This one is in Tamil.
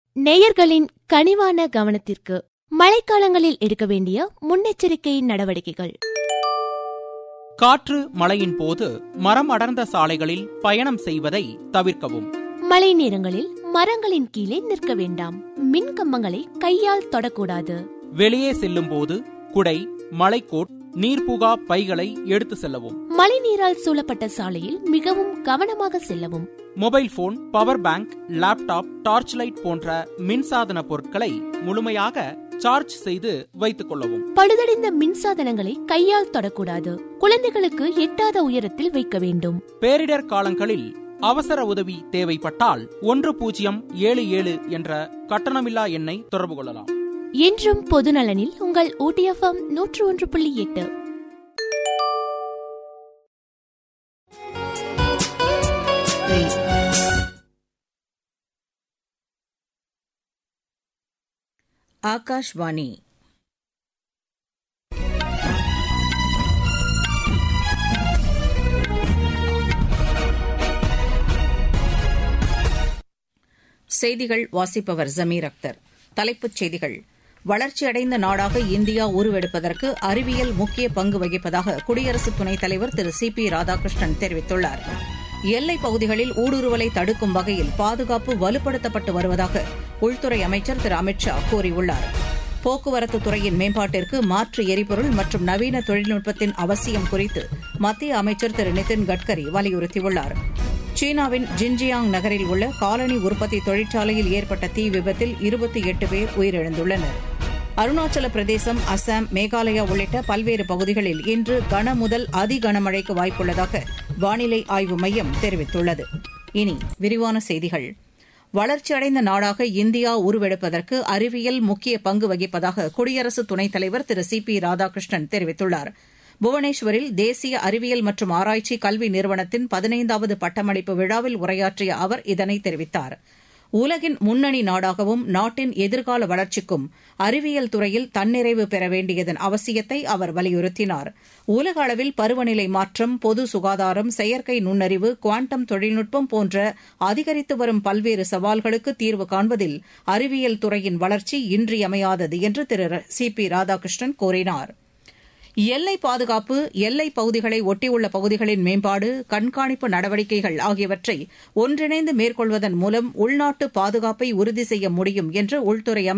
நேயர்களின் கனிவான கவனத்திற்கு மழைக்காலங்களில் எடுக்க வேண்டிய முன்னெச்சரிக்கை நடவடிக்கைகள் காற்று மழையின் போது மரம் அடர்ந்த சாலைகளில் பயணம் செய்வதை தவிர்க்கவும் மழை நேரங்களில் மரங்களின் கீழே நிற்க வேண்டாம் மின் கம்பங்களை கையால் தொடக்கூடாது வெளியே செல்லும் போது குடை மழைக்கோட் நீர்புகா பைகளை எடுத்து செல்லவும் மழை நீரால் சூழப்பட்ட சாலையில் மிகவும் கவனமாக செல்லவும் mobile phone power bank laptop torch light போன்ற மின்சாதன பொருட்களை முழுமையாக சார்ஜ் செய்து வைத்துக் கொள்ளவும் பழுதடைந்த மின்சாதனங்களை கையால் தொடக்கூடாது குழந்தைகளுக்கு எட்டாத உயரத்தில் வைக்க வேண்டும் பேரிடர் காலங்களில் அவசர உதவி தேவைப்பட்டால் ஒன்று பூஜ்ஜியம் ஏழு ஏழு என்ற கட்டணமில்லா எண்ணை தொடர்பு கொள்ளலாம் என்றும் பொதுநலனில் உங்கள் ஊட்டியஃபம் நூற்று ஒன்று புள்ளி எட்டு ஆகாஷ்வாணி செய்திகள் வாசிப்பவர் ஜமீர் அக்தர் தலைப்புச் செய்திகள் வளர்ச்சியடைந்த நாடாக இந்தியா உருவெடுப்பதற்கு அறிவியல் முக்கிய பங்கு வகிப்பதாக குடியரசு துணைத் தலைவர் திரு சி பி ராதாகிருஷ்ணன் தெரிவித்துள்ளார் எல்லைப் பகுதிகளில் ஊடுருவலை தடுக்கும் வகையில் பாதுகாப்பு வலுப்படுத்தப்பட்டு வருவதாக உள்துறை அமைச்சர் திரு அமித் ஷா கூறியுள்ளார் போக்குவரத்து துறையின் மேம்பாட்டிற்கு மாற்று எரிபொருள் மற்றும் நவீன தொழில்நுட்பத்தின் அவசியம் குறித்து மத்திய அமைச்சர் திரு நிதின் கட்கரி வலியுறுத்தியுள்ளார் சீனாவின் ஜின்ஜியாங் நகரில் உள்ள காலனி உற்பத்தி தொழிற்சாலையில் ஏற்பட்ட தீ விபத்தில் இருபத்தி எட்டு பேர் உயிரிழந்துள்ளனர் அருணாச்சல பிரதேசம் அசாம் மேகாலயா உள்ளிட்ட பல்வேறு பகுதிகளில் இன்று கன முதல் அதி கனமழைக்கு வாய்ப்புள்ளதாக வானிலை ஆய்வு மையம் தெரிவித்துள்ளது இனி விரிவான செய்திகள் வளர்ச்சியடைந்த நாடாக இந்தியா உருவெடுப்பதற்கு அறிவியல் முக்கிய பங்கு வகிப்பதாக குடியரசு துணைத் தலைவர் திரு சி பி ராதாகிருஷ்ணன் தெரிவித்துள்ளார் புவனேஸ்வரில் தேசிய அறிவியல் மற்றும் ஆராய்ச்சி கல்வி நிறுவனத்தின் பதினைந்தாவது பட்டமளிப்பு விழாவில் உரையாற்றிய அவர் இதனை தெரிவித்தார் உலகின் முன்னணி நாடாகவும் நாட்டின் எதிர்கால வளர்ச்சிக்கும் அறிவியல் துறையில் தன்னிறைவு பெற வேண்டியதன் அவசியத்தை அவர் வலியுறுத்தினார் உலக அளவில் பருவநிலை மாற்றம் பொது சுகாதாரம் செயற்கை நுண்ணறிவு குவாண்டம் தொழில்நுட்பம் போன்ற அதிகரித்து வரும் பல்வேறு சவால்களுக்கு தீர்வு காண்பதில் அறிவியல் துறையின் வளர்ச்சி இன்றியமையாதது என்று திரு சி பி ராதாகிருஷ்ணன் கூறினார் எல்லை பாதுகாப்பு எல்லைப் பகுதிகளை ஒட்டியுள்ள பகுதிகளின் மேம்பாடு கண்காணிப்பு நடவடிக்கைகள் ஆகியவற்றை ஒன்றிணைந்து மேற்கொள்வதன் மூலம் உள்நாட்டு பாதுகாப்பை உறுதி செய்ய முடியும் என்று உள்துறை